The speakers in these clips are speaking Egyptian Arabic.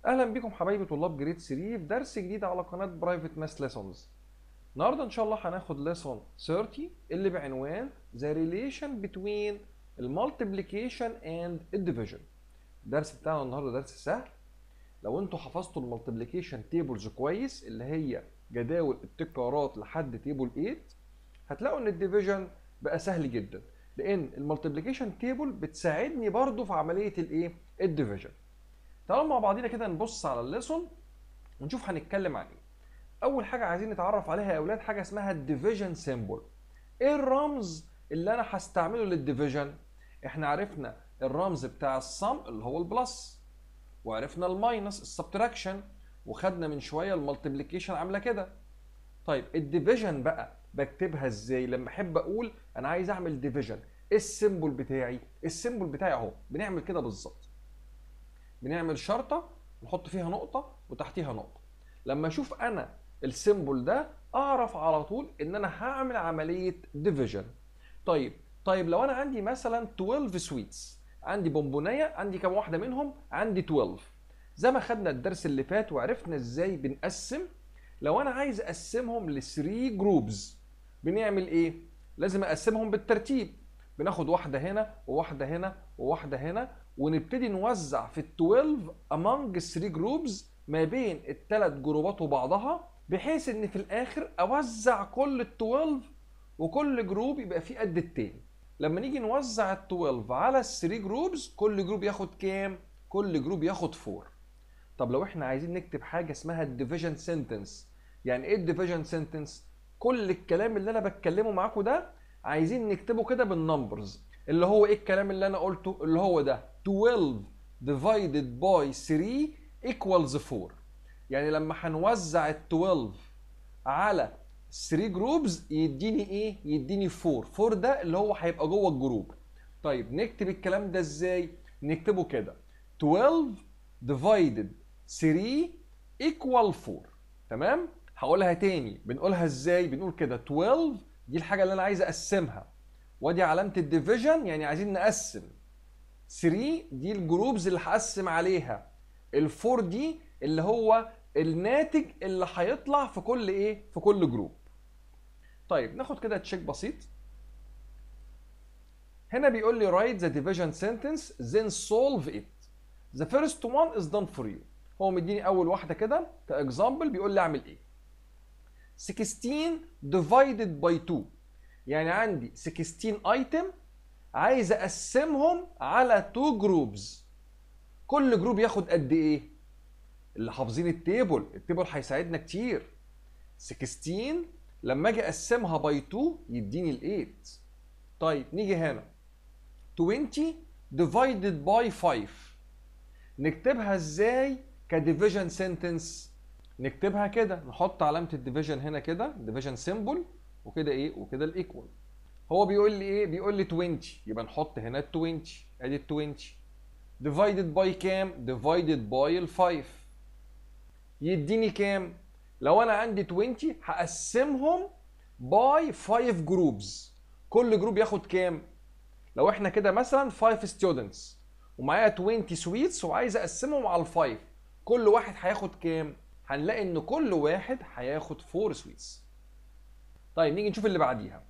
اهلا بكم حبايبي طلاب جريد 3 في درس جديد على قناه برايفت ماس ليسونز النهارده ان شاء الله هناخد ليسون 30 اللي بعنوان The relation between المالتيبليكيشن اند الديفيجن الدرس بتاعنا النهارده درس سهل لو انتوا حفظتوا المالتيبليكيشن تيبلز كويس اللي هي جداول التكرارات لحد تيبل 8 هتلاقوا ان الديفيجن بقى سهل جدا لان المالتيبليكيشن تيبل بتساعدني برضو في عمليه الايه الديفيجن تعالوا مع بعضينا كده نبص على الليسون ونشوف هنتكلم عن ايه اول حاجه عايزين نتعرف عليها يا اولاد حاجه اسمها الديفيجن سيمبل ايه الرمز اللي انا هستعمله للديفيجن احنا عرفنا الرمز بتاع الصم اللي هو البلس وعرفنا الماينس السبتراكشن وخدنا من شويه المالتيبليكيشن عامله كده طيب الديفيجن بقى بكتبها ازاي لما احب اقول انا عايز اعمل ديفيجن ايه السيمبل بتاعي السيمبل بتاعي اهو بنعمل كده بالظبط بنعمل شرطه نحط فيها نقطه وتحتيها نقطه لما اشوف انا السيمبل ده اعرف على طول ان انا هعمل عمليه ديفيجن طيب طيب لو انا عندي مثلا 12 سويتس عندي بونبونيه عندي كام واحده منهم عندي 12 زي ما خدنا الدرس اللي فات وعرفنا ازاي بنقسم لو انا عايز اقسمهم ل 3 جروبز بنعمل ايه لازم اقسمهم بالترتيب بناخد واحده هنا وواحده هنا وواحده هنا ونبتدي نوزع في ال 12 among 3 جروبز ما بين الثلاث جروبات وبعضها بحيث ان في الاخر اوزع كل ال 12 وكل جروب يبقى فيه قد التاني لما نيجي نوزع ال 12 على ال 3 جروبز كل جروب ياخد كام كل جروب ياخد 4 طب لو احنا عايزين نكتب حاجه اسمها الديفيجن سنتنس يعني ايه الديفيجن سنتنس كل الكلام اللي انا بتكلمه معاكم ده عايزين نكتبه كده بالنمبرز اللي هو ايه الكلام اللي انا قلته اللي هو ده 12 divided by 3 equals 4 يعني لما هنوزع ال 12 على 3 جروبز يديني ايه يديني 4 4 ده اللي هو هيبقى جوه الجروب طيب نكتب الكلام ده ازاي نكتبه كده 12 divided 3 equal 4 تمام هقولها تاني بنقولها ازاي بنقول كده 12 دي الحاجه اللي انا عايز اقسمها وادي علامه الديفيجن يعني عايزين نقسم 3 دي الجروبز اللي هقسم عليها ال4 دي اللي هو الناتج اللي هيطلع في كل ايه في كل جروب طيب ناخد كده تشيك بسيط هنا بيقول لي write the division sentence then solve it the first one is done for you هو مديني اول واحده كده كاكزامبل بيقول لي اعمل ايه 16 divided by 2 يعني عندي 16 ايتم عايز اقسمهم على 2 جروبز كل جروب ياخد قد ايه اللي حافظين التيبل التيبل هيساعدنا كتير 16 لما اجي اقسمها باي 2 يديني ال 8 طيب نيجي هنا 20 divided by 5 نكتبها ازاي كديفيجن سنتنس نكتبها كده نحط علامه الديفيجن هنا كده ديفيجن سيمبل وكده ايه وكده الايكوال هو بيقول لي ايه بيقول لي 20 يبقى نحط هنا ال 20 ادي ال 20 divided by كام divided by ال 5 يديني كام لو انا عندي 20 هقسمهم باي 5 جروبز كل جروب ياخد كام لو احنا كده مثلا 5 ستودنتس ومعايا 20 سويتس وعايز اقسمهم على الفايف كل واحد هياخد كام هنلاقي ان كل واحد هياخد 4 سويتس طيب نيجي نشوف اللي بعديها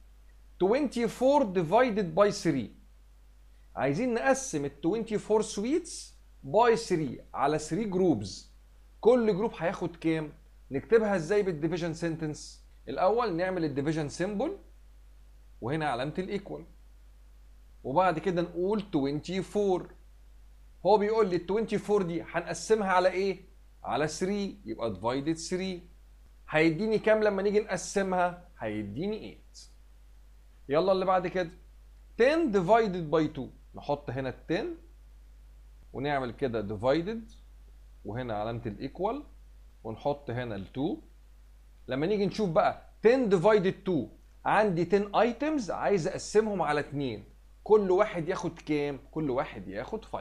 24 divided by 3 عايزين نقسم ال 24 سويتس باي 3 على 3 جروبز كل جروب هياخد كام نكتبها ازاي بالديفيجن سنتنس الاول نعمل الديفيجن سيمبل وهنا علامه الايكوال وبعد كده نقول 24 هو بيقول لي ال 24 دي هنقسمها على ايه على 3 يبقى ديفايدد 3 هيديني كام لما نيجي نقسمها هيديني 8 يلا اللي بعد كده 10 divided by 2 نحط هنا ال 10 ونعمل كده divided وهنا علامه الايكوال ونحط هنا ال 2 لما نيجي نشوف بقى 10 divided 2 عندي 10 ايتمز عايز اقسمهم على 2 كل واحد ياخد كام كل واحد ياخد 5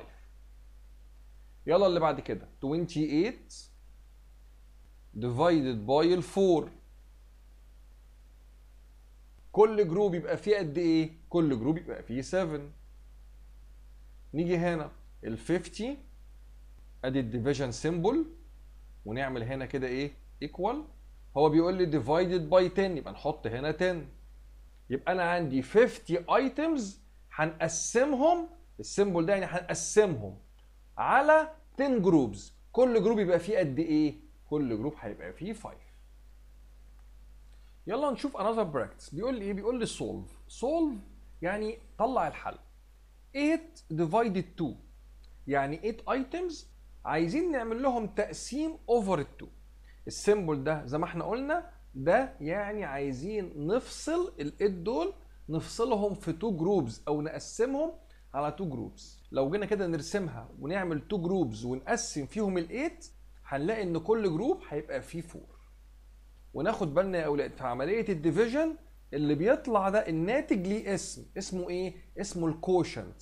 يلا اللي بعد كده 28 divided by ال 4 كل جروب يبقى فيه قد ايه كل جروب يبقى فيه 7 نيجي هنا ال 50 ادي الديفيجن سيمبل ونعمل هنا كده ايه ايكوال هو بيقول لي ديفايدد باي 10 يبقى نحط هنا 10 يبقى انا عندي 50 ايتمز هنقسمهم السيمبل ده يعني هنقسمهم على 10 جروبز كل جروب يبقى فيه قد ايه كل جروب هيبقى فيه 5 يلا نشوف another practice بيقول لي ايه بيقول لي solve solve يعني طلع الحل 8 divided 2 يعني 8 items عايزين نعمل لهم تقسيم over 2 السيمبل ده زي ما احنا قلنا ده يعني عايزين نفصل ال 8 دول نفصلهم في 2 جروبز او نقسمهم على 2 جروبز لو جينا كده نرسمها ونعمل 2 جروبز ونقسم فيهم ال 8 هنلاقي ان كل جروب هيبقى فيه 4 وناخد بالنا يا اولاد في عمليه الديفيجن اللي بيطلع ده الناتج ليه اسم اسمه ايه اسمه الكوشنت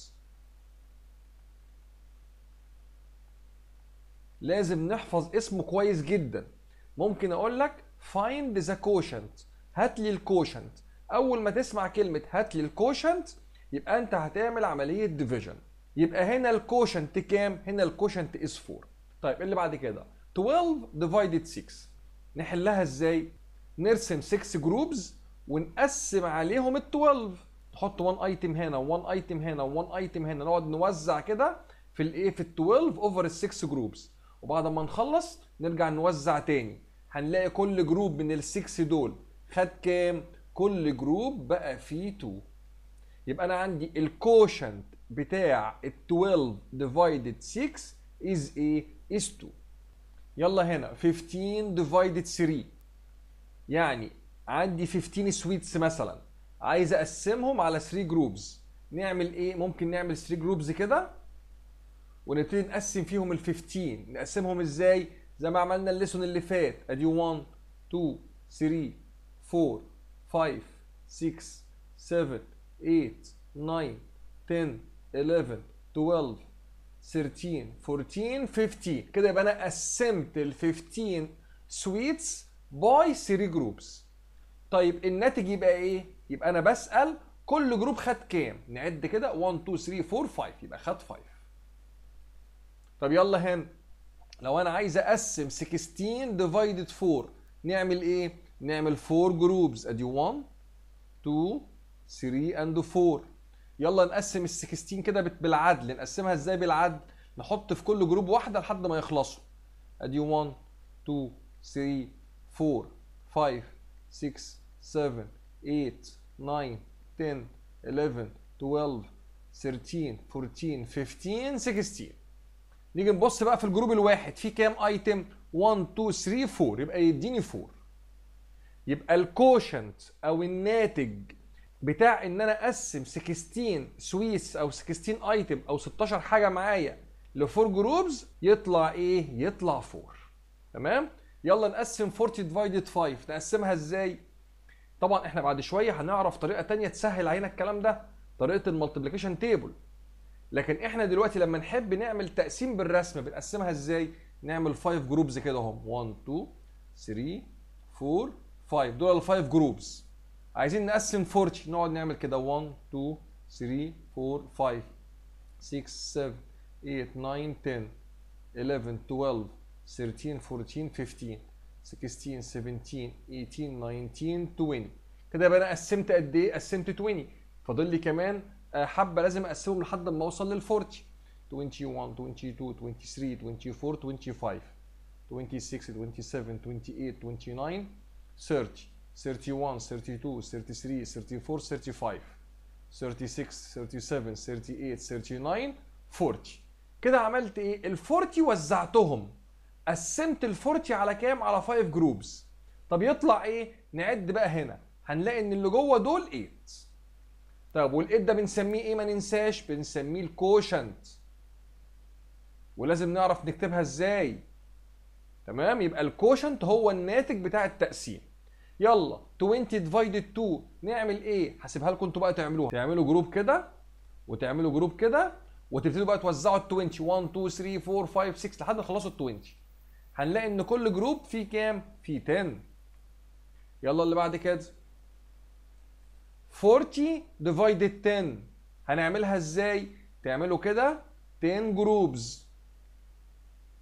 لازم نحفظ اسمه كويس جدا ممكن اقول لك find the quotient هات لي الكوشنت اول ما تسمع كلمه هات لي الكوشنت يبقى انت هتعمل عمليه ديفيجن يبقى هنا الكوشنت كام هنا الكوشنت از 4 طيب اللي بعد كده 12 divided 6 نحلها ازاي نرسم 6 جروبز ونقسم عليهم ال 12 نحط 1 ايتم هنا و1 ايتم هنا و1 ايتم هنا نقعد نوزع كده في الايه في ال 12 اوفر ال 6 جروبز وبعد ما نخلص نرجع نوزع تاني هنلاقي كل جروب من ال 6 دول خد كام كل جروب بقى فيه 2 يبقى انا عندي الكوشنت بتاع ال 12 divided 6 is ايه is 2 يلا هنا 15 divided 3 يعني عندي 15 سويتس مثلا عايز اقسمهم على 3 جروبز نعمل ايه ممكن نعمل 3 جروبز كده ونبتدي نقسم فيهم ال 15 نقسمهم ازاي زي ما عملنا الليسون اللي فات ادي 1 2 3 4 5 6 7 8 9 10 11 12 13 14 15 كده يبقى انا قسمت ال 15 سويتس باي 3 جروبس طيب الناتج يبقى ايه يبقى انا بسال كل جروب خد كام نعد كده 1 2 3 4 5 يبقى خد 5 طب يلا هنا لو انا عايز اقسم 16 ديفايدد 4 نعمل ايه نعمل 4 جروبز ادي 1 2 3 اند 4 يلا نقسم ال 16 كده بالعدل نقسمها ازاي بالعدل نحط في كل جروب واحده لحد ما يخلصوا ادي 1 2 3 4 5 6 7 8 9 10 11 12 13 14 15 16 نيجي نبص بقى في الجروب الواحد في كام ايتم 1 2 3 4 يبقى يديني 4 يبقى الكوشنت او الناتج بتاع ان انا اقسم 16 سويس او 16 ايتم او 16 حاجه معايا ل 4 جروبز يطلع ايه يطلع 4 تمام يلا نقسم 40 ديفايدد 5 نقسمها ازاي طبعا احنا بعد شويه هنعرف طريقه تانية تسهل علينا الكلام ده طريقه المالتيبليكيشن تيبل لكن احنا دلوقتي لما نحب نعمل تقسيم بالرسم بنقسمها ازاي نعمل 5 جروبز كده اهم 1 2 3 4 5 دول الفايف جروبز عايزين نقسم 40 نقعد نعمل كده 1 2 3 4 5 6 7 8 9 10 11 12 13 14 15 16 17 18 19 20 كده يبقى انا قسمت قد ايه؟ قسمت 20 فاضل لي كمان حبه لازم اقسمهم لحد ما اوصل لل 40 21 22 23 24 25 26 27 28 29 30 31 32 33 34 35 36 37 38 39 40 كده عملت ايه؟ ال 40 وزعتهم قسمت ال 40 على كام؟ على 5 جروبز طب يطلع ايه؟ نعد بقى هنا هنلاقي ان اللي جوه دول 8 طب وال8 ده بنسميه ايه ما ننساش؟ بنسميه الكوشنت ولازم نعرف نكتبها ازاي تمام يبقى الكوشنت هو الناتج بتاع التقسيم يلا 20 ديفايدد 2 نعمل ايه هسيبها لكم انتوا بقى تعملوها تعملوا جروب كده وتعملوا جروب كده وتبتدوا بقى توزعوا ال 20 1 2 3 4 5 6 لحد ما تخلصوا ال 20 هنلاقي ان كل جروب فيه كام فيه 10 يلا اللي بعد كده 40 ديفايدد 10 هنعملها ازاي تعملوا كده 10 جروبز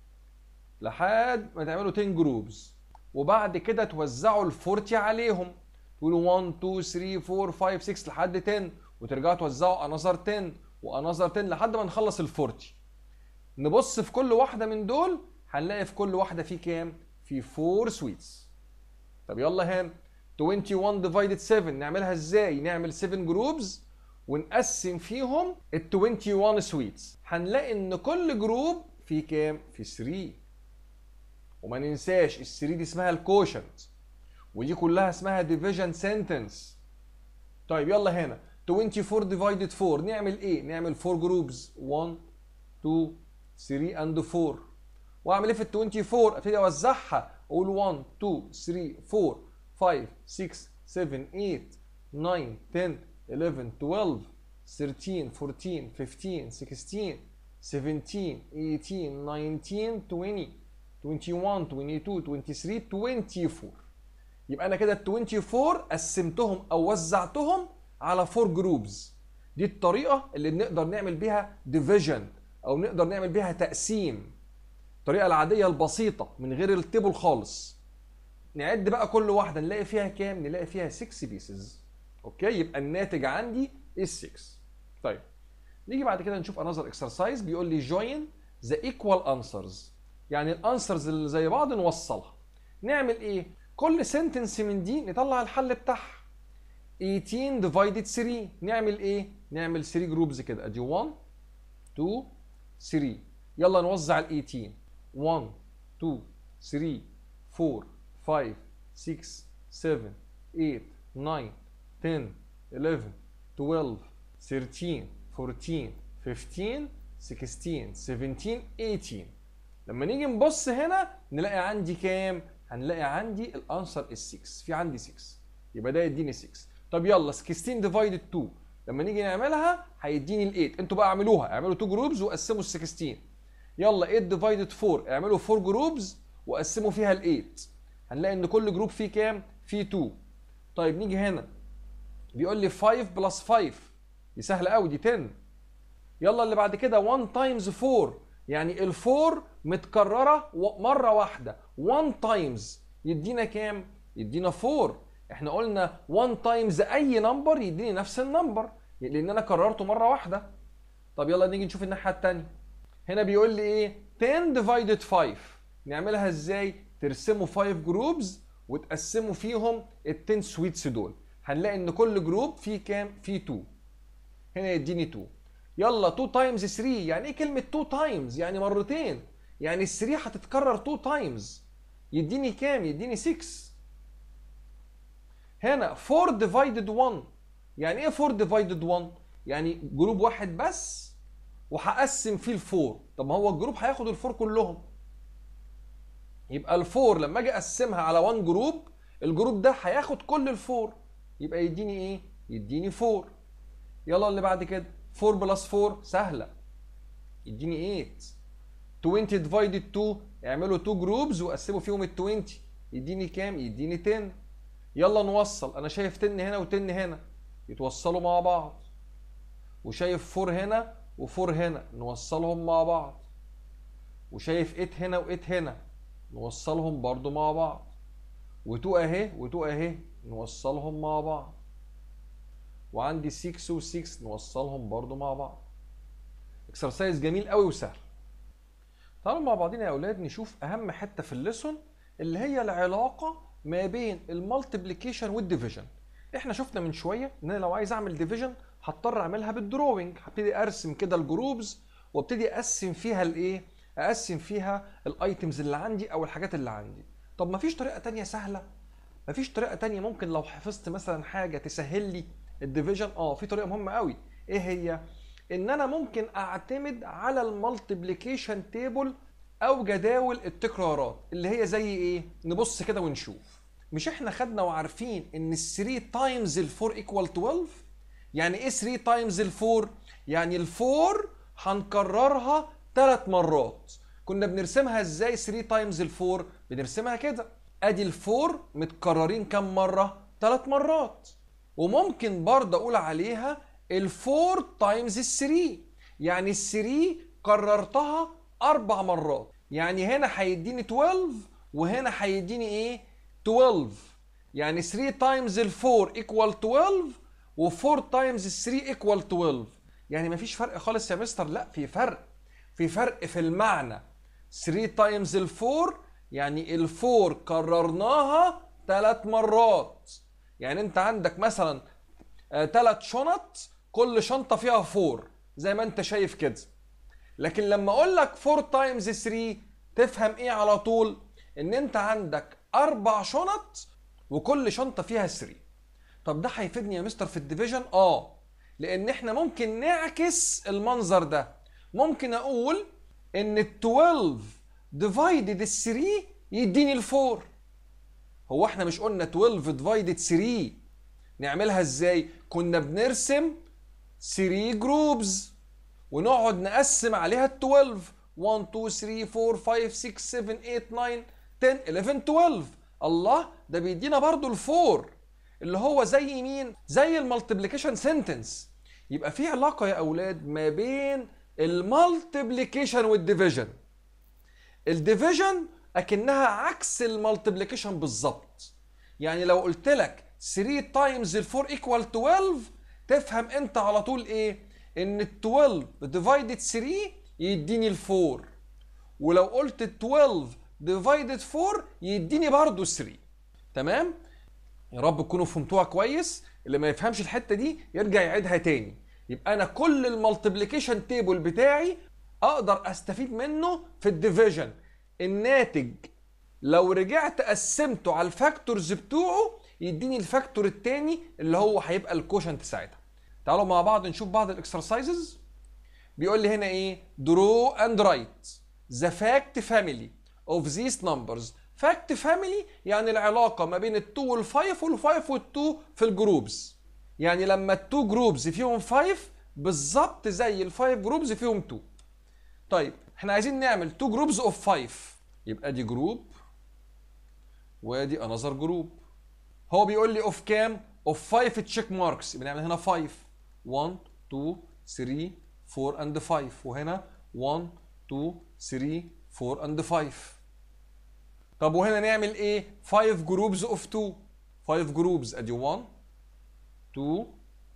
لحد ما تعملوا 10 جروبز وبعد كده توزعوا ال 40 عليهم تقولوا 1 2 3 4 5 6 لحد 10 وترجعوا توزعوا انذر 10 وانذر 10 لحد ما نخلص ال 40 نبص في كل واحده من دول هنلاقي في كل واحده في كام في 4 سويتس طب يلا هنا 21 ديفايدد 7 نعملها ازاي نعمل 7 جروبز ونقسم فيهم ال 21 سويتس هنلاقي ان كل جروب فيه كام في 3 وما ننساش ال 3 دي اسمها الكوشنت ودي كلها اسمها ديفيجن سنتنس طيب يلا هنا 24 ديفايدد 4 نعمل ايه نعمل 4 جروبز 1 2 3 اند 4 واعمل ايه في ال 24 ابتدي اوزعها اقول 1 2 3 4 5 6 7 8 9 10 11 12 13 14 15 16 17 18 19 20 21 22 23 24 يبقى انا كده ال 24 قسمتهم او وزعتهم على 4 جروبز دي الطريقه اللي بنقدر نعمل بيها ديفيجن او نقدر نعمل بيها تقسيم الطريقه العاديه البسيطه من غير التيبل خالص نعد بقى كل واحده نلاقي فيها كام نلاقي فيها 6 بيسز اوكي يبقى الناتج عندي is 6 طيب نيجي بعد كده نشوف انذر اكسرسايز بيقول لي join the equal answers يعني الانسرز اللي زي بعض نوصلها نعمل ايه كل سنتنس من دي نطلع الحل بتاعها 18 divided 3 نعمل ايه نعمل 3 جروبز كده ادي 1 2 3 يلا نوزع ال 18 1 2 3 4 5 6 7 8 9 10 11 12 13 14 15 16 17 18 لما نيجي نبص هنا نلاقي عندي كام هنلاقي عندي الانسر ال 6 في عندي 6 يبقى ده يديني 6 طب يلا 16 ديفايدد 2 لما نيجي نعملها هيديني ال 8 انتوا بقى اعملوها اعملوا 2 جروبز وقسموا ال 16 يلا 8 ديفايدد 4 اعملوا 4 جروبز وقسموا فيها ال 8 هنلاقي ان كل جروب فيه كام فيه 2 طيب نيجي هنا بيقول لي 5 بلس 5 دي سهله قوي دي 10 يلا اللي بعد كده 1 تايمز 4 يعني ال 4 متكرره مره واحده 1 تايمز يدينا كام يدينا 4 احنا قلنا 1 تايمز اي نمبر يديني نفس النمبر لان انا كررته مره واحده طب يلا نيجي نشوف الناحيه الثانيه هنا بيقول لي ايه 10 ديفايدد 5 نعملها ازاي ترسموا 5 جروبز وتقسموا فيهم ال 10 سويتس دول هنلاقي ان كل جروب فيه كام فيه 2 هنا يديني 2 يلا 2 تايمز 3 يعني ايه كلمه 2 تايمز يعني مرتين يعني ال 3 هتتكرر 2 تايمز يديني كام يديني 6 هنا 4 ديفايدد 1 يعني ايه 4 ديفايدد 1 يعني جروب واحد بس وهقسم فيه الفور طب ما هو الجروب هياخد الفور كلهم يبقى الفور لما اجي اقسمها على 1 جروب الجروب ده هياخد كل الفور يبقى يديني ايه يديني 4 يلا اللي بعد كده 4 بلس 4 سهله يديني 8 20 ديفايدد 2 اعملوا 2 جروبز وقسموا فيهم ال 20 يديني كام يديني 10 يلا نوصل انا شايف 10 هنا و10 هنا يتوصلوا مع بعض وشايف 4 هنا و4 هنا نوصلهم مع بعض وشايف 8 هنا و8 هنا نوصلهم برضو مع بعض و2 اهي و2 اهي نوصلهم مع بعض وعندي 6 و6 نوصلهم برضو مع بعض اكسرسايز جميل قوي وسهل تعالوا مع بعضنا يا اولاد نشوف اهم حته في الليسون اللي هي العلاقه ما بين المالتيبليكيشن والديفيجن احنا شفنا من شويه ان انا لو عايز اعمل ديفيجن هضطر اعملها بالدروينج هبتدي ارسم كده الجروبز وابتدي اقسم فيها الايه اقسم فيها الايتمز اللي عندي او الحاجات اللي عندي طب ما فيش طريقه تانية سهله ما فيش طريقه تانية ممكن لو حفظت مثلا حاجه تسهل لي الديفيجن اه في طريقه مهمه قوي ايه هي ان انا ممكن اعتمد على المالتيبليكيشن تيبل او جداول التكرارات اللي هي زي ايه نبص كده ونشوف مش احنا خدنا وعارفين ان ال 3 تايمز ال 4 ايكوال 12 يعني ايه 3 تايمز ال 4 يعني ال 4 هنكررها ثلاث مرات كنا بنرسمها ازاي 3 تايمز ال 4 بنرسمها كده ادي ال 4 متكررين كام مره ثلاث مرات وممكن برضه اقول عليها ال 4 تايمز ال 3 يعني ال 3 كررتها اربع مرات يعني هنا هيديني 12 وهنا هيديني ايه 12 يعني 3 تايمز ال 4 ايكوال 12 و4 تايمز 3 ايكوال 12 يعني مفيش فرق خالص يا مستر لا في فرق في فرق في المعنى 3 تايمز ال 4 يعني ال 4 كررناها ثلاث مرات يعني انت عندك مثلا ثلاث شنط كل شنطه فيها 4 زي ما انت شايف كده لكن لما اقول لك 4 تايمز 3 تفهم ايه على طول ان انت عندك اربع شنط وكل شنطه فيها 3 طب ده هيفيدني يا مستر في الديفيجن اه لان احنا ممكن نعكس المنظر ده ممكن اقول ان ال 12 ديفايدد ال 3 يديني ال 4 هو احنا مش قلنا 12 ديفايدد 3 نعملها ازاي كنا بنرسم 3 جروبز ونقعد نقسم عليها ال 12 1 2 3 4 5 6 7 8 9 10 11 12 الله ده بيدينا برضو الفور اللي هو زي مين زي المالتيبليكيشن سنتنس يبقى في علاقه يا اولاد ما بين المالتيبليكيشن والديفيجن الديفيجن اكنها عكس المالتيبليكيشن بالظبط يعني لو قلت لك 3 تايمز ال 4 ايكوال 12 تفهم انت على طول ايه ان ال 12 ديفايدد 3 يديني ال 4 ولو قلت ال 12 ديفايدد 4 يديني برضه 3 تمام يا رب تكونوا فهمتوها كويس اللي ما يفهمش الحته دي يرجع يعيدها تاني يبقى انا كل المالتيبليكيشن تيبل بتاعي اقدر استفيد منه في الديفيجن الناتج لو رجعت قسمته على الفاكتورز بتوعه يديني الفاكتور التاني اللي هو هيبقى الكوشنت ساعتها تعالوا مع بعض نشوف بعض الاكسرسايزز بيقول لي هنا ايه درو اند رايت ذا فاكت فاميلي اوف these numbers فاكت فاميلي يعني العلاقة ما بين ال 2 وال 5 وال 5 وال 2 في الجروبز يعني لما ال 2 جروبز فيهم 5 بالظبط زي ال 5 جروبز فيهم 2 طيب احنا عايزين نعمل 2 جروبز اوف 5 يبقى دي جروب وادي انذر جروب هو بيقول لي اوف كام اوف 5 تشيك ماركس يبقى نعمل هنا 5 1 2 3 4 اند 5 وهنا 1 2 3 4 اند 5 طب وهنا نعمل ايه 5 جروبز اوف 2 5 جروبز ادي 1 2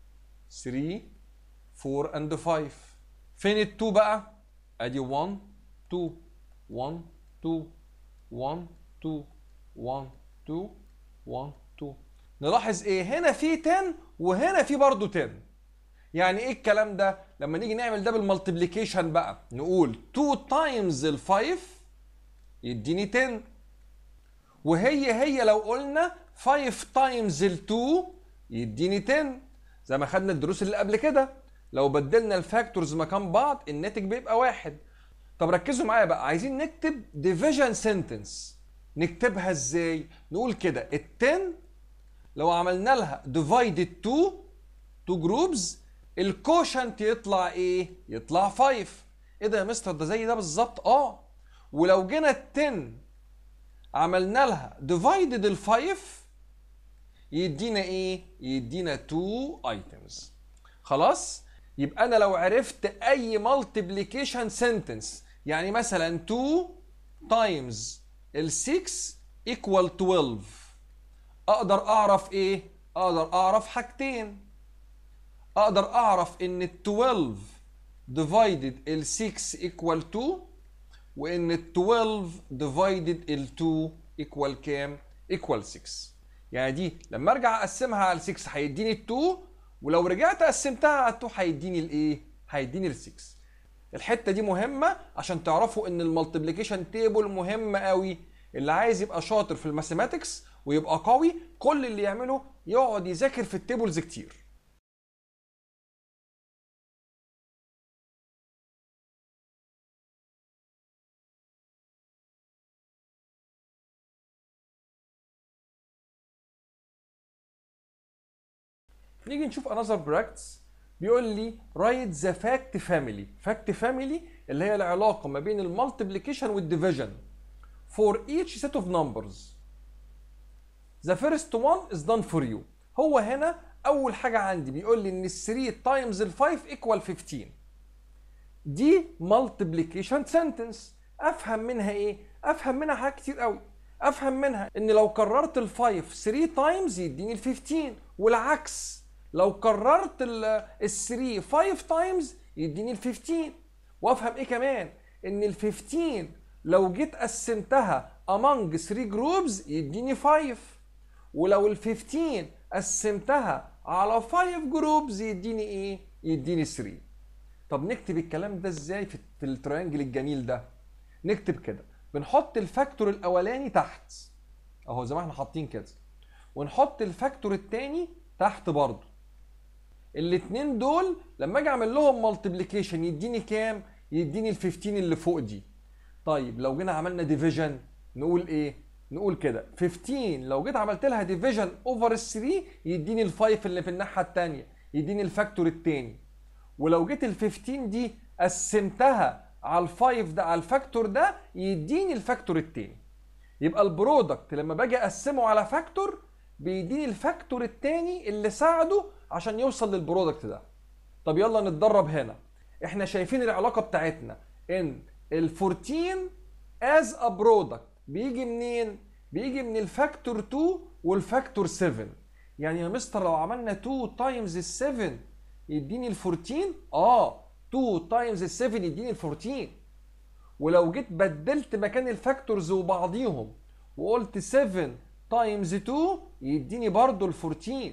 3 4 اند 5 فين ال 2 بقى ادي 1 2 1 2 1 2 1 2 1 2 نلاحظ ايه هنا في 10 وهنا في برضه 10 يعني ايه الكلام ده لما نيجي نعمل ده بالمالتيبليكيشن بقى نقول 2 تايمز ال 5 يديني 10 وهي هي لو قلنا 5 تايمز ال 2 يديني 10 زي ما خدنا الدروس اللي قبل كده لو بدلنا الفاكتورز مكان بعض الناتج بيبقى واحد طب ركزوا معايا بقى عايزين نكتب division sentence نكتبها ازاي نقول كده ال 10 لو عملنا لها divided 2 2 جروبز الكوشنت يطلع ايه يطلع 5 ايه ده يا مستر ده زي ده بالظبط اه ولو جينا ال 10 عملنا لها divided ال 5 يدينا ايه يدينا 2 items خلاص يبقى انا لو عرفت اي multiplication sentence يعني مثلا 2 times ال 6 equal 12 اقدر اعرف ايه اقدر اعرف حاجتين اقدر اعرف ان ال 12 divided ال 6 equal 2 وان ال 12 divided ال 2 equal كام equal 6 يعني دي لما ارجع اقسمها على 6 هيديني ال 2 ولو رجعت قسمتها على 2 هيديني الايه هيديني ال 6 الحته دي مهمه عشان تعرفوا ان المالتيبليكيشن تيبل مهم قوي اللي عايز يبقى شاطر في الماثيماتكس ويبقى قوي كل اللي يعمله يقعد يذاكر في التيبلز كتير نيجي نشوف another practice بيقول لي write the fact family fact family اللي هي العلاقة ما بين المالتيبليكيشن والديفيجن for each set of numbers the first one is done for you هو هنا أول حاجة عندي بيقول لي إن 3 times ال 5 equal 15 دي multiplication sentence افهم منها ايه افهم منها حاجات كتير قوي افهم منها ان لو كررت ال 5 3 تايمز يديني ال 15 والعكس لو كررت ال 3 5 تايمز يديني ال 15 وافهم ايه كمان ان ال 15 لو جيت قسمتها among 3 جروبز يديني 5 ولو ال 15 قسمتها على 5 جروبز يديني ايه يديني 3 طب نكتب الكلام ده ازاي في, في التريانجل الجميل ده نكتب كده بنحط الفاكتور الاولاني تحت اهو زي ما احنا حاطين كده ونحط الفاكتور الثاني تحت برضه الاثنين دول لما اجي اعمل لهم مالتيبليكيشن يديني كام يديني ال 15 اللي فوق دي طيب لو جينا عملنا ديفيجن نقول ايه نقول كده 15 لو جيت عملت لها ديفيجن اوفر 3 يديني ال 5 اللي في الناحيه الثانيه يديني الفاكتور الثاني ولو جيت ال 15 دي قسمتها على ال 5 ده على الفاكتور ده يديني الفاكتور الثاني يبقى البرودكت لما باجي اقسمه على فاكتور بيديني الفاكتور الثاني اللي ساعده عشان يوصل للبرودكت ده طب يلا نتدرب هنا احنا شايفين العلاقه بتاعتنا ان ال 14 از ا برودكت بيجي منين بيجي من الفاكتور 2 والفاكتور 7 يعني يا مستر لو عملنا 2 تايمز ال 7 يديني ال 14 اه 2 تايمز ال 7 يديني ال 14 ولو جيت بدلت مكان الفاكتورز وبعضيهم وقلت 7 تايمز 2 يديني برضو ال 14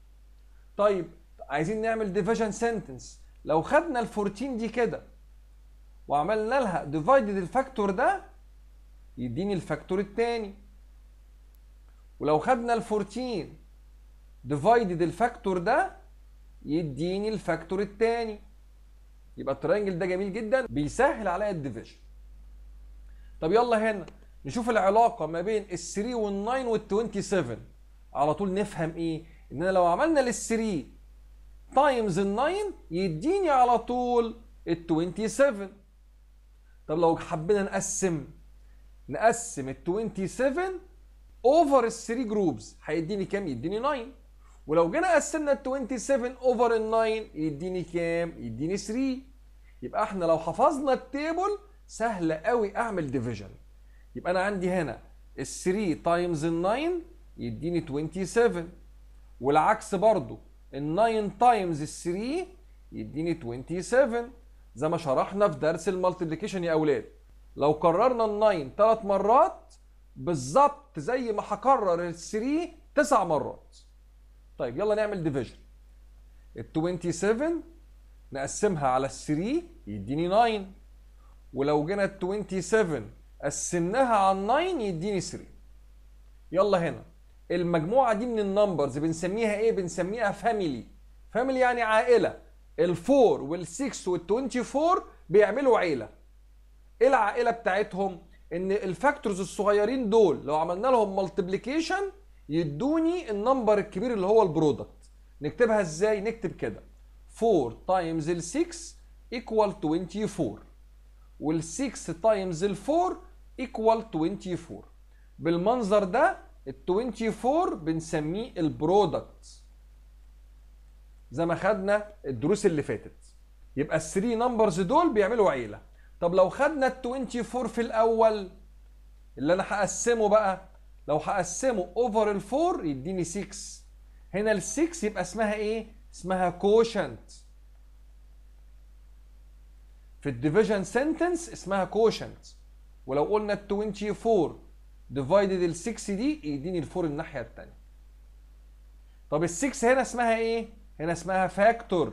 طيب عايزين نعمل ديفيجن سنتنس لو خدنا ال 14 دي كده وعملنا لها ديفايدد الفاكتور ده يديني الفاكتور الثاني ولو خدنا ال 14 ديفايدد الفاكتور ده يديني الفاكتور الثاني يبقى الترينجل ده جميل جدا بيسهل عليا الديفيجن طب يلا هنا نشوف العلاقه ما بين ال 3 وال 9 وال 27 على طول نفهم ايه ان انا لو عملنا لل 3 تايمز ال 9 يديني على طول ال 27 طب لو حبينا نقسم نقسم ال 27 اوفر ال 3 جروبز هيديني كام؟ يديني 9 ولو جينا قسمنا ال 27 اوفر ال 9 يديني كام؟ يديني 3 يبقى احنا لو حفظنا التيبل سهل قوي اعمل ديفيجن يبقى انا عندي هنا ال 3 تايمز ال 9 يديني 27 والعكس برضو ال 9 تايمز ال 3 يديني 27 زي ما شرحنا في درس المالتيبليكيشن يا اولاد لو كررنا ال 9 ثلاث مرات بالظبط زي ما هكرر ال 3 تسع مرات طيب يلا نعمل ديفيجن ال 27 نقسمها على ال 3 يديني 9 ولو جينا ال 27 قسمناها على 9 يديني 3 يلا هنا المجموعه دي من النمبرز بنسميها ايه بنسميها فاميلي فاميلي يعني عائله ال4 وال6 وال24 بيعملوا عيله ايه العائله بتاعتهم ان الفاكتورز الصغيرين دول لو عملنا لهم مالتيبليكيشن يدوني النمبر الكبير اللي هو البرودكت نكتبها ازاي نكتب كده 4 تايمز ال 6 ايكوال 24 وال 6 تايمز ال 4 ايكوال 24 بالمنظر ده ال 24 بنسميه البرودكت زي ما خدنا الدروس اللي فاتت يبقى ال 3 نمبرز دول بيعملوا عيله طب لو خدنا ال 24 في الاول اللي انا هقسمه بقى لو هقسمه اوفر ال 4 يديني 6 هنا ال 6 يبقى اسمها ايه اسمها كوشنت في الديفيجن سنتنس اسمها كوشنت ولو قلنا ال 24 ديفايدد ال 6 دي يديني ال 4 الناحيه الثانيه طب ال 6 هنا اسمها ايه هنا اسمها فاكتور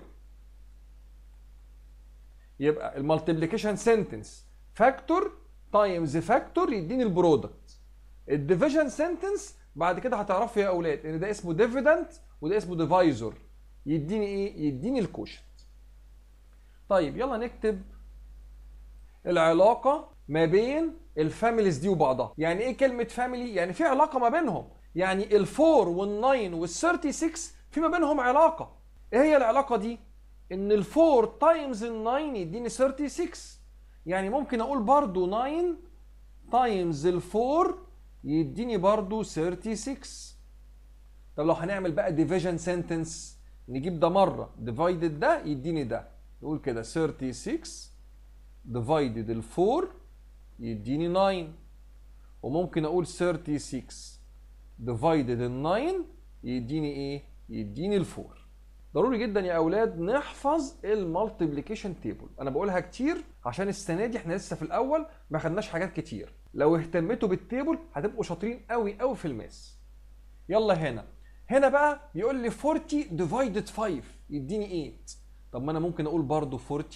يبقى المالتيبليكيشن سنتنس فاكتور تايمز فاكتور يديني البرودكت الديفيجن سنتنس بعد كده هتعرفوا يا اولاد ان ده اسمه ديفيدنت وده اسمه ديفايزور يديني ايه يديني الكوشنت طيب يلا نكتب العلاقه ما بين الفاميليز دي وبعضها يعني ايه كلمه فاميلي يعني في علاقه ما بينهم يعني ال4 وال9 وال36 في ما بينهم علاقه ايه هي العلاقه دي ان ال4 تايمز ال9 يديني 36 يعني ممكن اقول برضو 9 تايمز ال4 يديني برضو 36 طب لو هنعمل بقى ديفيجن سنتنس نجيب ده مره ديفايدد ده يديني ده نقول كده 36 ديفايدد ال4 يديني 9 وممكن اقول 36 ديفايدد ال 9 يديني ايه يديني ال 4 ضروري جدا يا اولاد نحفظ المالتيبليكيشن تيبل انا بقولها كتير عشان السنه دي احنا لسه في الاول ما خدناش حاجات كتير لو اهتمتوا بالتيبل هتبقوا شاطرين قوي قوي في الماس يلا هنا هنا بقى بيقول لي 40 ديفايدد 5 يديني 8 طب ما انا ممكن اقول برضو 40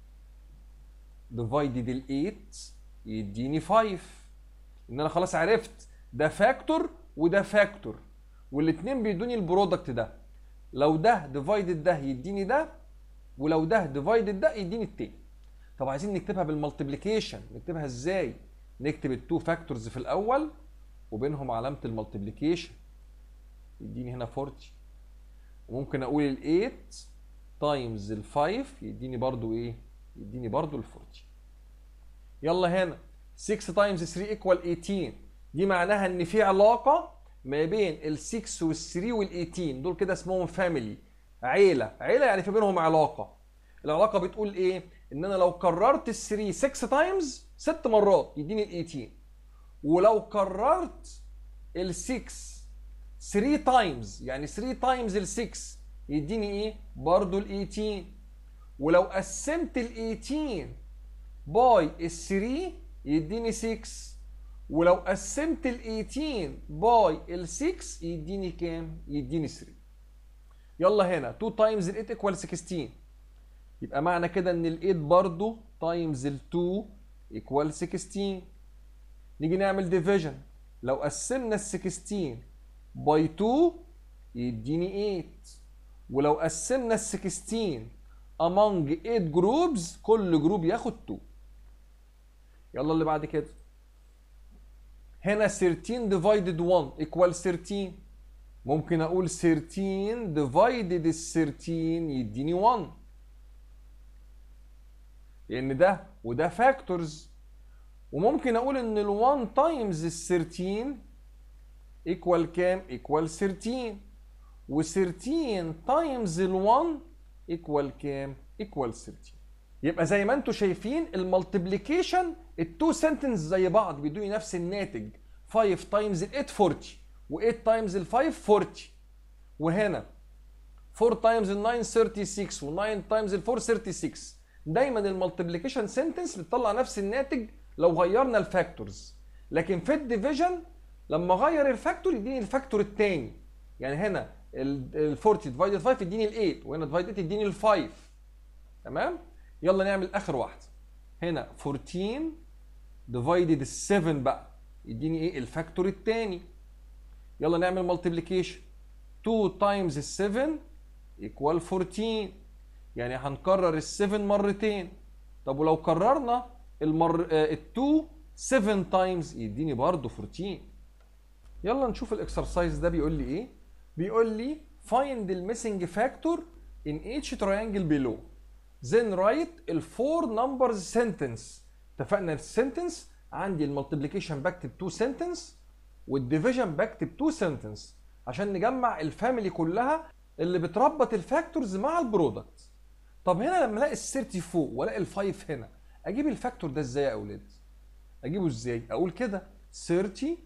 ديفايدد ال 8 يديني 5 ان انا خلاص عرفت ده فاكتور وده فاكتور والاثنين بيدوني البرودكت ده لو ده ديفايدد ده يديني ده ولو ده ديفايدد ده يديني التاني طب عايزين نكتبها بالمالتيبليكيشن نكتبها ازاي نكتب التو فاكتورز في الاول وبينهم علامه المالتيبليكيشن يديني هنا 40 وممكن اقول ال 8 تايمز ال 5 يديني برضو ايه يديني برضو ال 40 يلا هنا 6 تايمز 3 ايكوال 18 دي معناها ان في علاقه ما بين ال 6 وال 3 وال 18 دول كده اسمهم فاميلي عيله عيله يعني في بينهم علاقه العلاقه بتقول ايه ان انا لو كررت ال 3 6 تايمز 6 مرات يديني ال 18 ولو كررت ال 6 3 تايمز يعني 3 تايمز ال 6 يديني ايه برضو ال 18 ولو قسمت ال 18 باي ال 3 يديني 6 ولو قسمت ال 18 باي ال 6 يديني كام؟ يديني 3 يلا هنا 2 تايمز ال 8 ايكوال 16 يبقى معنى كده ان ال 8 برضه تايمز ال 2 ايكوال 16 نيجي نعمل ديفيجن لو قسمنا ال 16 باي 2 يديني 8 ولو قسمنا ال 16 among 8 جروبز كل جروب ياخد 2 يلا اللي بعد كده هنا 13 divided 1 equal 13 ممكن اقول 13 divided ال 13 يديني 1 لان ده وده فاكتورز وممكن اقول ان ال 1 تايمز ال 13 equal كام equal 13 و 13 تايمز ال 1 equal كام equal 13 يبقى زي ما انتم شايفين المالتيبليكيشن التو سنتنس زي بعض بيدوني نفس الناتج 5 تايمز ال 8 40 و8 تايمز ال 5 40 وهنا 4 تايمز ال 9 36 و9 تايمز ال 4 36 دايما المالتيبليكيشن سنتنس بتطلع نفس الناتج لو غيرنا الفاكتورز لكن في الديفيجن لما اغير الفاكتور يديني الفاكتور الثاني يعني هنا ال 40 ديفايدد 5 يديني ال 8 وهنا ديفايدد 8 يديني ال 5 تمام يلا نعمل اخر واحده هنا 14 ديفايدد ال 7 بقى يديني ايه الفاكتور الثاني يلا نعمل مالتيبليكيشن 2 تايمز ال 7 ايكوال 14 يعني هنكرر ال 7 مرتين طب ولو كررنا المر ال 2 7 تايمز يديني برضه 14 يلا نشوف الاكسرسايز ده بيقول لي ايه بيقول لي find the missing factor in each triangle below then write ال four numbers sentence اتفقنا السنتنس عندي المالتيبليكيشن بكتب 2 سنتنس والديفيجن بكتب 2 سنتنس عشان نجمع الفاميلي كلها اللي بتربط الفاكتورز مع البرودكت طب هنا لما الاقي ال 30 فوق والاقي ال 5 هنا اجيب الفاكتور ده ازاي يا اولاد اجيبه ازاي اقول كده 30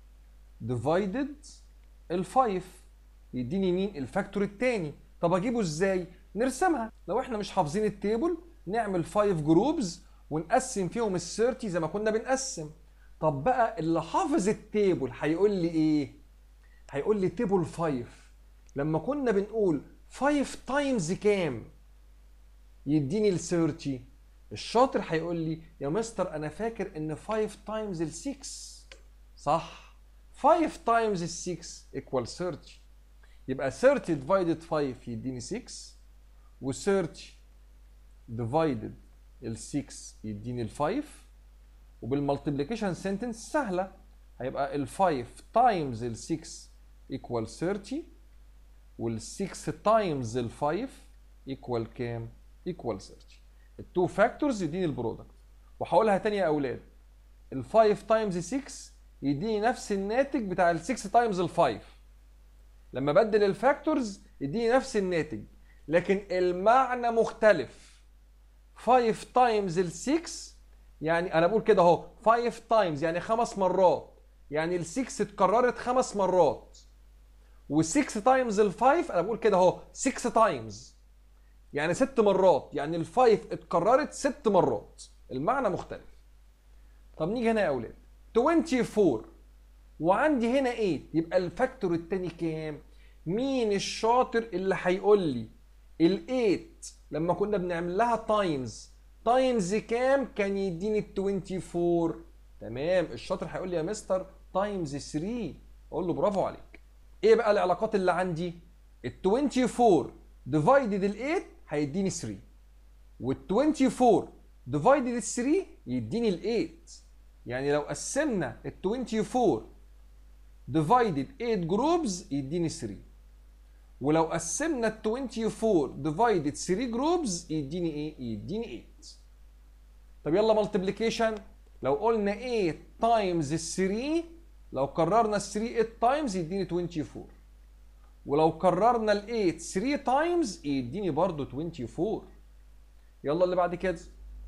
ديفايدد ال 5 يديني مين الفاكتور الثاني طب اجيبه ازاي نرسمها لو احنا مش حافظين التيبل نعمل 5 جروبز ونقسم فيهم ال 30 زي ما كنا بنقسم طب بقى اللي حافظ التيبل هيقول لي ايه هيقول لي تيبل 5 لما كنا بنقول 5 تايمز كام يديني ال 30 الشاطر هيقول لي يا مستر انا فاكر ان 5 تايمز ال 6 صح 5 تايمز ال 6 equal 30 يبقى 30 divided 5 يديني 6 و 30 divided ال 6 يديني ال 5 وبالمالتيبليكيشن سنتنس سهله هيبقى ال 5 تايمز ال 6 equal 30 وال 6 تايمز ال 5 equal كام؟ equal 30 التو فاكتورز يديني البرودكت وهقولها تاني يا اولاد ال 5 تايمز 6 يديني نفس الناتج بتاع ال 6 تايمز ال 5 لما بدل الفاكتورز يديني نفس الناتج لكن المعنى مختلف 5 تايمز ال 6 يعني انا بقول كده اهو 5 تايمز يعني خمس مرات يعني ال 6 اتكررت خمس مرات و6 تايمز ال 5 انا بقول كده اهو 6 تايمز يعني ست مرات يعني ال 5 اتكررت ست مرات المعنى مختلف طب نيجي هنا يا اولاد 24 وعندي هنا 8 يبقى الفاكتور التاني كام مين الشاطر اللي هيقول لي ال 8 لما كنا بنعمل لها تايمز تايمز كام كان يديني ال 24 تمام الشاطر هيقول لي يا مستر تايمز 3 اقول له برافو عليك ايه بقى العلاقات اللي عندي ال 24 ديفايدد ال 8 هيديني 3 وال 24 ديفايدد ال 3 يديني ال 8 يعني لو قسمنا ال 24 ديفايدد 8 جروبز يديني 3 ولو قسمنا ال 24 ديفايدد 3 جروبز يديني ايه؟ يديني 8 طب يلا مالتيبليكيشن لو قلنا 8 تايمز ال 3 لو كررنا ال 3 8 تايمز يديني 24 ولو كررنا ال 8 3 تايمز يديني برضه 24 يلا اللي بعد كده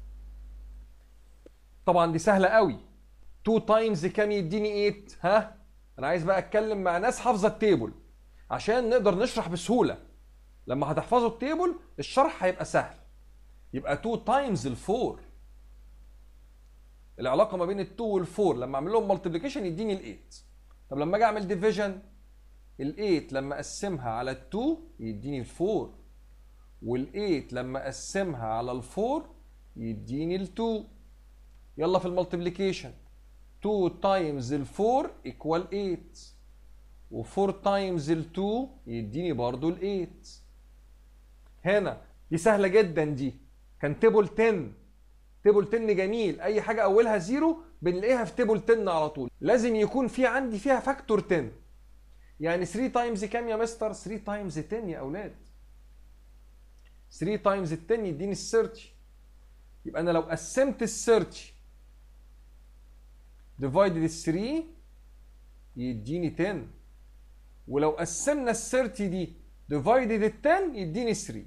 طبعا دي سهله قوي 2 تايمز كام يديني 8 ها انا عايز بقى اتكلم مع ناس حافظه التيبل عشان نقدر نشرح بسهوله لما هتحفظوا التيبل الشرح هيبقى سهل يبقى 2 تايمز ال 4 العلاقه ما بين ال 2 وال 4 لما اعمل لهم مالتيبليكيشن يديني ال 8 طب لما اجي اعمل ديفيجن ال 8 لما اقسمها على ال 2 يديني ال 4 وال 8 لما اقسمها على ال 4 يديني ال 2 يلا في المالتيبليكيشن 2 تايمز ال 4 ايكوال 8 و4 تايمز ال 2 يديني برضو ال 8 هنا دي سهله جدا دي كان تيبل 10 تيبل 10 جميل اي حاجه اولها زيرو بنلاقيها في تيبل 10 على طول لازم يكون في عندي فيها فاكتور 10 يعني 3 تايمز كام يا مستر 3 تايمز 10 يا اولاد 3 تايمز 10 يديني ال 30 يبقى انا لو قسمت ال 30 ديفايدد ال 3 يديني 10 ولو قسمنا ال 30 دي ديفايدد ال 10 يديني 3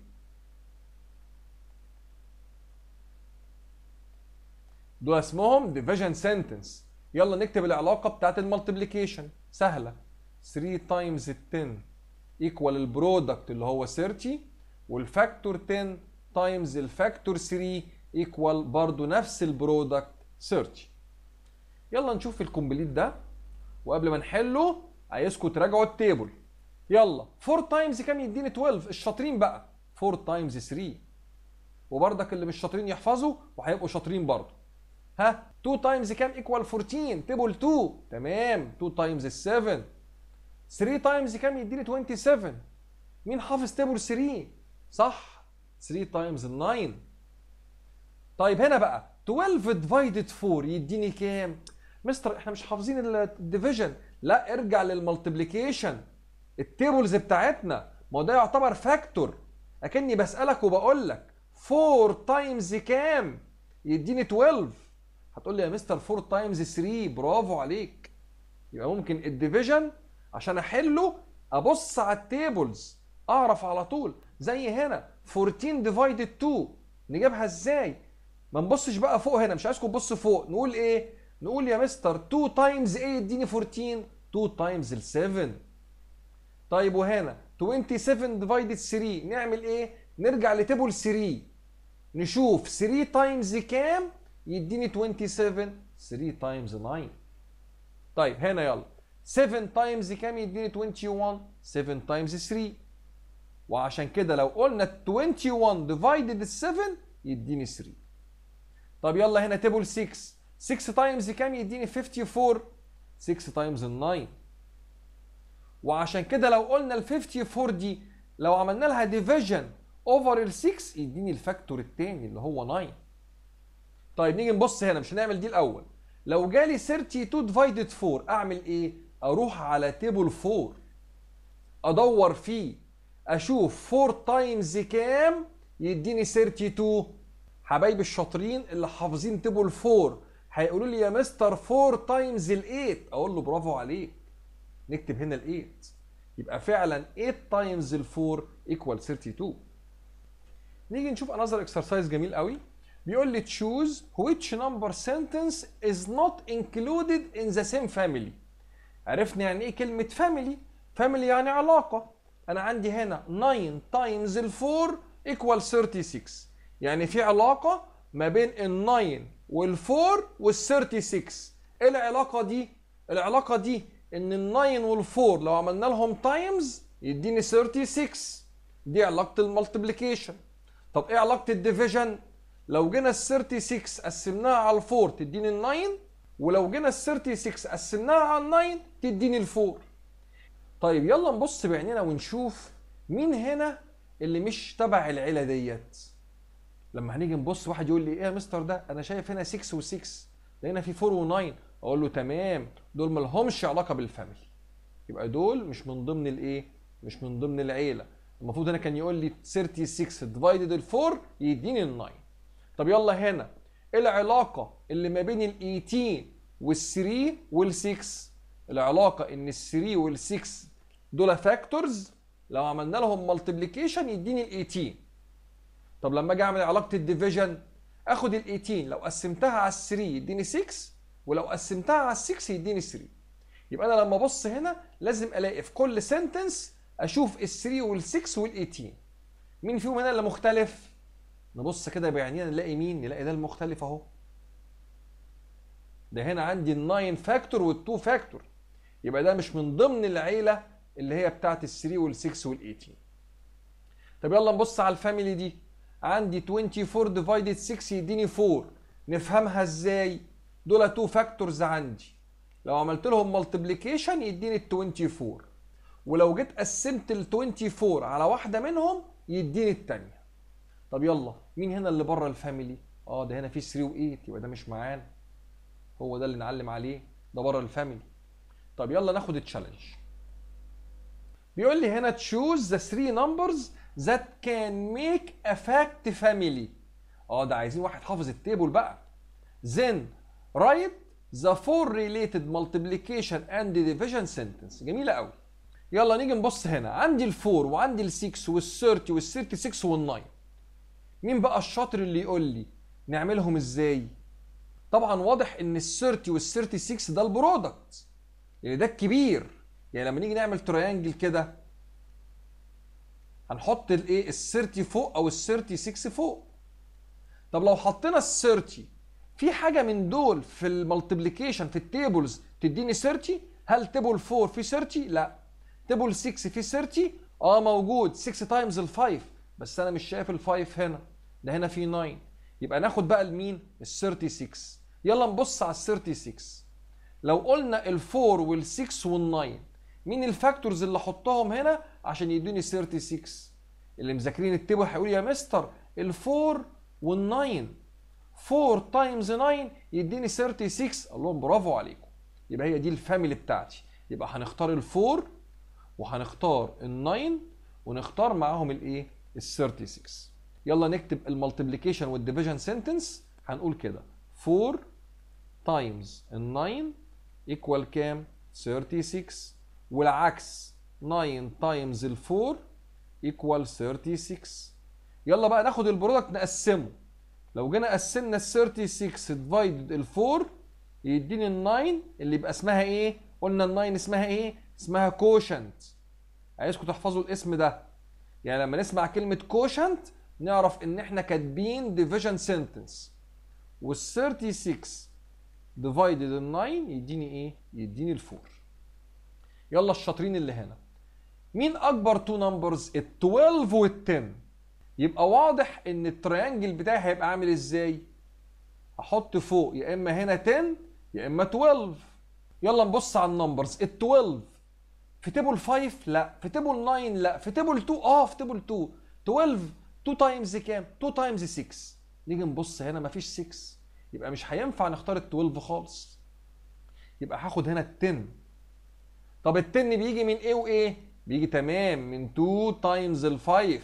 دول اسمهم ديفيجن سنتنس يلا نكتب العلاقه بتاعت المالتيبليكيشن سهله 3 تايمز ال 10 ايكوال البرودكت اللي هو 30 والفاكتور 10 تايمز الفاكتور 3 ايكوال برضو نفس البرودكت 30 يلا نشوف الكومبليت ده وقبل ما نحله عايزكم تراجعوا التيبل يلا 4 تايمز كام يديني 12 الشاطرين بقى 4 تايمز 3 وبرضك اللي مش شاطرين يحفظوا وهيبقوا شاطرين برضه ها 2 تايمز كام ايكوال 14 تيبل 2 تمام 2 تايمز 7 3 تايمز كام يديني 27 مين حافظ تيبل 3 صح 3 تايمز 9 طيب هنا بقى 12 ديفايدد 4 يديني كام مستر احنا مش حافظين الديفيجن لا ارجع للمالتيبليكيشن التيبلز بتاعتنا ما هو ده يعتبر فاكتور اكني بسالك وبقول لك 4 تايمز كام يديني 12 هتقول لي يا مستر 4 تايمز 3 برافو عليك يبقى ممكن الديفيجن عشان احله ابص على التيبلز اعرف على طول زي هنا 14 ديفايدد 2 نجيبها ازاي ما نبصش بقى فوق هنا مش عايزكم تبصوا فوق نقول ايه نقول يا مستر 2 تايمز ايه يديني 14 2 تايمز ال 7 طيب وهنا 27 ديفايدد 3 نعمل ايه نرجع لتيبل 3 نشوف 3 تايمز كام يديني 27 3 تايمز 9 طيب هنا يلا 7 تايمز كام يديني 21 7 تايمز 3 وعشان كده لو قلنا 21 ديفايدد 7 يديني 3 طب يلا هنا تيبل 6 6 تايمز كام يديني 54 6 تايمز 9 وعشان كده لو قلنا ال 54 دي لو عملنا لها ديفيجن اوفر ال 6 يديني الفاكتور الثاني اللي هو 9 طيب نيجي نبص هنا مش هنعمل دي الاول لو جالي 32 ديفايدد 4 اعمل ايه اروح على تيبل 4 ادور فيه اشوف 4 تايمز كام يديني 32 حبايبي الشاطرين اللي حافظين تيبل 4 هيقولوا لي يا مستر 4 تايمز ال 8 اقول له برافو عليك نكتب هنا ال 8 يبقى فعلا 8 تايمز ال 4 ايكوال 32 نيجي نشوف انذر اكسرسايز جميل قوي بيقول لي choose which number sentence is not included in the same family عرفنا يعني ايه كلمة family family يعني علاقة انا عندي هنا 9 times ال 4 equal 36 يعني في علاقة ما بين ال 9 وال 4 وال 36 ايه العلاقة دي العلاقة دي ان ال 9 وال 4 لو عملنا لهم تايمز يديني 36 دي علاقة المالتيبليكيشن طب ايه علاقة الديفيجن لو جينا ال 36 قسمناها على ال 4 تديني ال 9 ولو جينا ال 36 قسمناها على ال 9 تديني ال 4 طيب يلا نبص بعينينا ونشوف مين هنا اللي مش تبع العيله ديت لما هنيجي نبص واحد يقول لي ايه يا مستر ده انا شايف هنا 6 و6 لقينا في 4 و9 اقول له تمام دول ما لهمش علاقه بالفاميلي يبقى دول مش من ضمن الايه مش من ضمن العيله المفروض هنا كان يقول لي 36 ديفايدد ال 4 يديني ال 9 طب يلا هنا ايه العلاقه اللي ما بين ال 18 وال 3 وال 6 العلاقه ان ال 3 وال 6 دول فاكتورز لو عملنا لهم مالتيبليكيشن يديني ال 18 طب لما اجي اعمل علاقه الديفيجن اخد ال 18 لو قسمتها على ال 3 يديني 6 ولو قسمتها على ال 6 يديني 3 يبقى انا لما ابص هنا لازم الاقي في كل سنتنس اشوف ال 3 وال 6 وال 18 مين فيهم هنا اللي مختلف نبص كده بعينينا نلاقي مين نلاقي ده المختلف اهو ده هنا عندي ال 9 فاكتور وال 2 فاكتور يبقى ده مش من ضمن العيله اللي هي بتاعت ال 3 وال 6 وال 18 طب يلا نبص على الفاميلي دي عندي 24 ديفايدد 6 يديني 4 نفهمها ازاي دول 2 فاكتورز عندي لو عملت لهم مالتيبليكيشن يديني ال 24 ولو جيت قسمت ال 24 على واحده منهم يديني الثانيه طب يلا مين هنا اللي بره الفاميلي اه ده هنا في 3 و8 يبقى ده مش معانا هو ده اللي نعلم عليه ده بره الفاميلي طب يلا ناخد التشالنج بيقول لي هنا choose the three numbers that can make a fact family اه ده عايزين واحد حافظ التيبل بقى then write the four related multiplication and division sentence جميلة قوي يلا نيجي نبص هنا عندي الفور وعندي السكس والثيرتي والثيرتي 6 والناين مين بقى الشاطر اللي يقول لي نعملهم ازاي طبعا واضح ان ال30 وال36 ده البرودكت يعني ده الكبير يعني لما نيجي نعمل تريانجل كده هنحط الايه ال30 فوق او ال36 فوق طب لو حطينا ال30 في حاجه من دول في المالتيبليكيشن في التيبلز تديني 30 هل تيبل 4 فيه 30 لا تيبل 6 فيه 30 اه موجود 6 تايمز ال 5 بس انا مش شايف ال 5 هنا ده هنا في 9 يبقى ناخد بقى المين ال 36 يلا نبص على ال 36 لو قلنا ال 4 وال 6 وال 9 مين الفاكتورز اللي احطهم هنا عشان يدوني 36 اللي مذاكرين التيبل هيقول يا مستر ال 4 وال 9 4 تايمز 9 يديني 36 اقول لهم برافو عليكم يبقى هي دي الفاميلي بتاعتي يبقى هنختار ال 4 وهنختار ال 9 ونختار معاهم الايه ال 36 يلا نكتب المالتيبليكيشن والديفيجن سنتنس هنقول كده 4 تايمز ال 9 ايكوال كام 36 والعكس 9 تايمز ال 4 ايكوال 36 يلا بقى ناخد البرودكت نقسمه لو جينا قسمنا ال 36 ديفايدد ال 4 يديني ال 9 اللي يبقى اسمها ايه؟ قلنا ال 9 اسمها ايه؟ اسمها كوشنت عايزكم تحفظوا الاسم ده يعني لما نسمع كلمة كوشنت نعرف ان احنا كاتبين ديفيجن سنتنس وال 36 ديفايدد ال 9 يديني ايه؟ يديني ال 4 يلا الشاطرين اللي هنا مين اكبر تو نمبرز ال 12 وال 10 يبقى واضح ان التريانجل بتاعي هيبقى عامل ازاي احط فوق يا اما هنا 10 يا اما 12 يلا نبص على النمبرز ال 12 في تيبل 5 لا في تيبل 9 لا في تيبل 2 اه في تيبل 2 12 2 تايمز كام 2 تايمز 6 نيجي نبص هنا مفيش 6 يبقى مش هينفع نختار ال 12 خالص يبقى هاخد هنا ال 10 طب ال 10 بيجي من ايه وايه بيجي تمام من 2 تايمز ال 5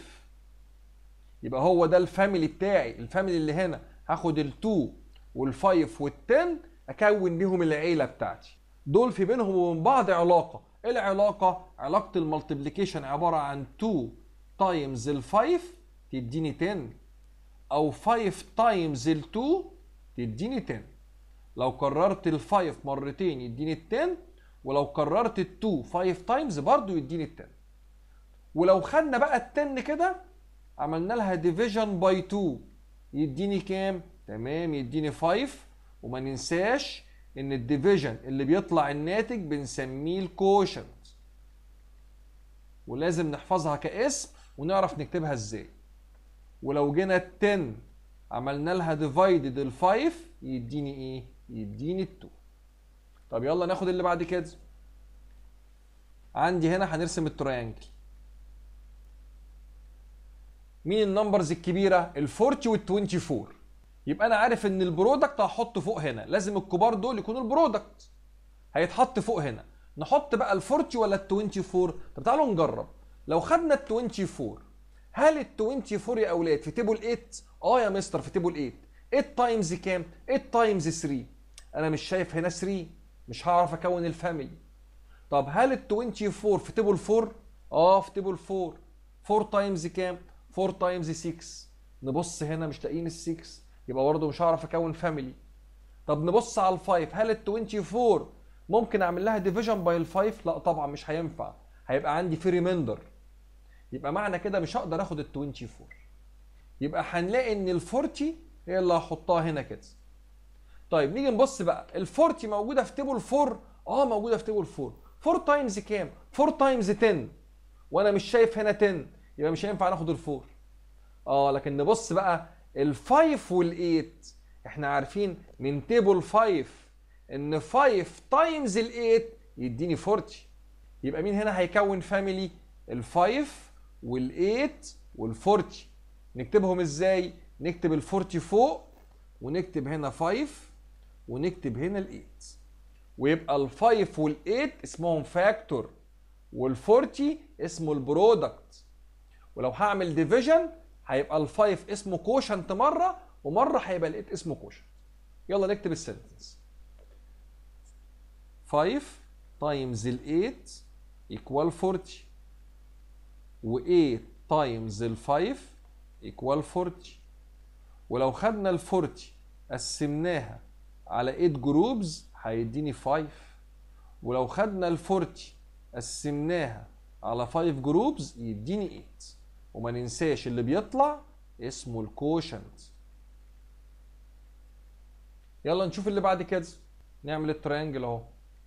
يبقى هو ده الفاميلي بتاعي الفاميلي اللي هنا هاخد ال2 وال5 وال10 اكون بيهم العيله بتاعتي دول في بينهم وبين بعض علاقه ايه العلاقه علاقه المالتيبليكيشن عباره عن 2 تايمز ال5 تديني 10 او 5 تايمز ال 2 تديني 10 لو كررت ال 5 مرتين يديني ال 10 ولو كررت ال 2 5 تايمز برضه يديني ال 10 ولو خدنا بقى ال 10 كده عملنا لها ديفيجن باي 2 يديني كام؟ تمام يديني 5 وما ننساش ان الديفيجن اللي بيطلع الناتج بنسميه الكوشنت ولازم نحفظها كاسم ونعرف نكتبها ازاي ولو جينا ال 10 عملنا لها ديفايدد ال 5 يديني ايه؟ يديني ال 2 طب يلا ناخد اللي بعد كده عندي هنا هنرسم التريانجل مين النمبرز الكبيره ال 40 وال 24 يبقى انا عارف ان البرودكت هحطه فوق هنا لازم الكبار دول يكونوا البرودكت هيتحط فوق هنا نحط بقى ال 40 ولا ال 24 طب تعالوا نجرب لو خدنا ال 24 هل ال 24 يا اولاد في تيبل 8 اه يا مستر في تيبل 8 8 تايمز كام 8 تايمز 3 انا مش شايف هنا 3 مش هعرف اكون الفاميلي طب هل ال 24 في تيبل 4 اه في تيبل 4 4 تايمز كام 4 تايمز 6 نبص هنا مش لاقيين ال 6 يبقى برضه مش هعرف اكون فاميلي طب نبص على ال 5 هل ال 24 ممكن اعمل لها ديفيجن باي ال 5 لا طبعا مش هينفع هيبقى عندي في ريميندر يبقى معنى كده مش هقدر اخد ال 24 يبقى هنلاقي ان ال 40 هي اللي هحطها هنا كده طيب نيجي نبص بقى ال 40 موجوده في تيبل 4 اه موجوده في تيبل 4 4 تايمز كام 4 تايمز 10 وانا مش شايف هنا 10 يبقى مش هينفع ناخد ال 4 اه لكن نبص بقى ال 5 وال 8 احنا عارفين من تيبل 5 ان 5 تايمز ال 8 يديني 40 يبقى مين هنا هيكون فاميلي ال 5 وال 8 وال 40 نكتبهم ازاي نكتب ال 40 فوق ونكتب هنا 5 ونكتب هنا ال 8 ويبقى ال 5 وال 8 اسمهم فاكتور وال 40 اسمه البرودكت ولو هعمل ديفيجن هيبقى ال 5 اسمه كوشنت مره ومره هيبقى ال 8 اسمه كوشنت يلا نكتب السنتنس 5 تايمز ال 8 equal 40 و 8 تايمز ال 5 equal 40 ولو خدنا ال 40 قسمناها على 8 جروبز هيديني 5 ولو خدنا ال 40 قسمناها على 5 جروبز يديني 8 وما ننساش اللي بيطلع اسمه الكوشنت يلا نشوف اللي بعد كده نعمل التريانجل اهو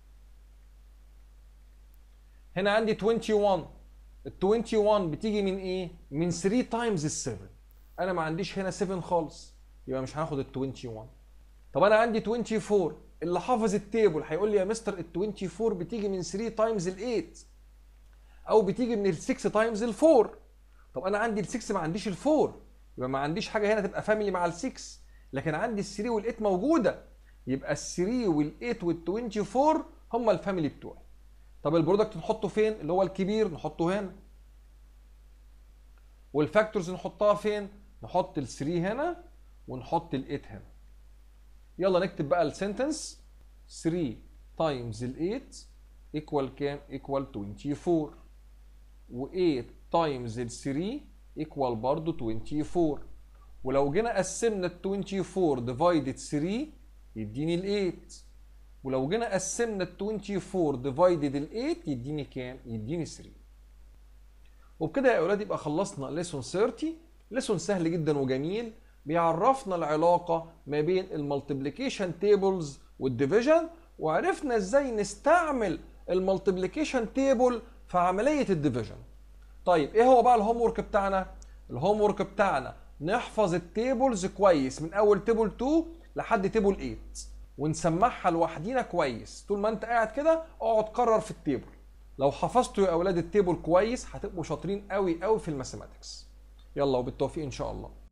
هنا عندي 21 ال 21 بتيجي من ايه؟ من 3 تايمز ال 7 انا ما عنديش هنا 7 خالص يبقى مش هاخد ال 21 طب انا عندي 24 اللي حافظ التيبل هيقول لي يا مستر ال 24 بتيجي من 3 تايمز ال 8 او بتيجي من ال 6 تايمز ال 4 طب انا عندي ال 6 ما عنديش ال 4 يبقى ما عنديش حاجه هنا تبقى فاميلي مع ال 6 لكن عندي ال 3 وال 8 موجوده يبقى ال 3 وال 8 وال 24 هم الفاميلي بتوعي طب البرودكت نحطه فين اللي هو الكبير نحطه هنا والفاكتورز نحطها فين نحط ال 3 هنا ونحط ال 8 هنا يلا نكتب بقى السنتنس 3 تايمز ال 8 ايكوال كام ايكوال 24 و8 تايمز ال 3 ايكوال برضه 24 ولو جينا قسمنا ال 24 ديفايدد 3 يديني ال 8 ولو جينا قسمنا ال 24 ديفايدد ال 8 يديني كام؟ يديني 3 وبكده يا اولاد يبقى خلصنا ليسون 30 ليسون سهل جدا وجميل بيعرفنا العلاقة ما بين المالتيبليكيشن تيبلز والديفيجن وعرفنا ازاي نستعمل المالتيبليكيشن تيبل في عملية الديفيجن طيب ايه هو بقى الهوم ورك بتاعنا الهوم ورك بتاعنا نحفظ التيبلز كويس من اول تيبل 2 لحد تيبل 8 ونسمعها لوحدينا كويس طول ما انت قاعد كده اقعد قرر في التيبل لو حفظتوا يا اولاد التيبل كويس هتبقوا شاطرين قوي قوي في الماثيماتكس يلا وبالتوفيق ان شاء الله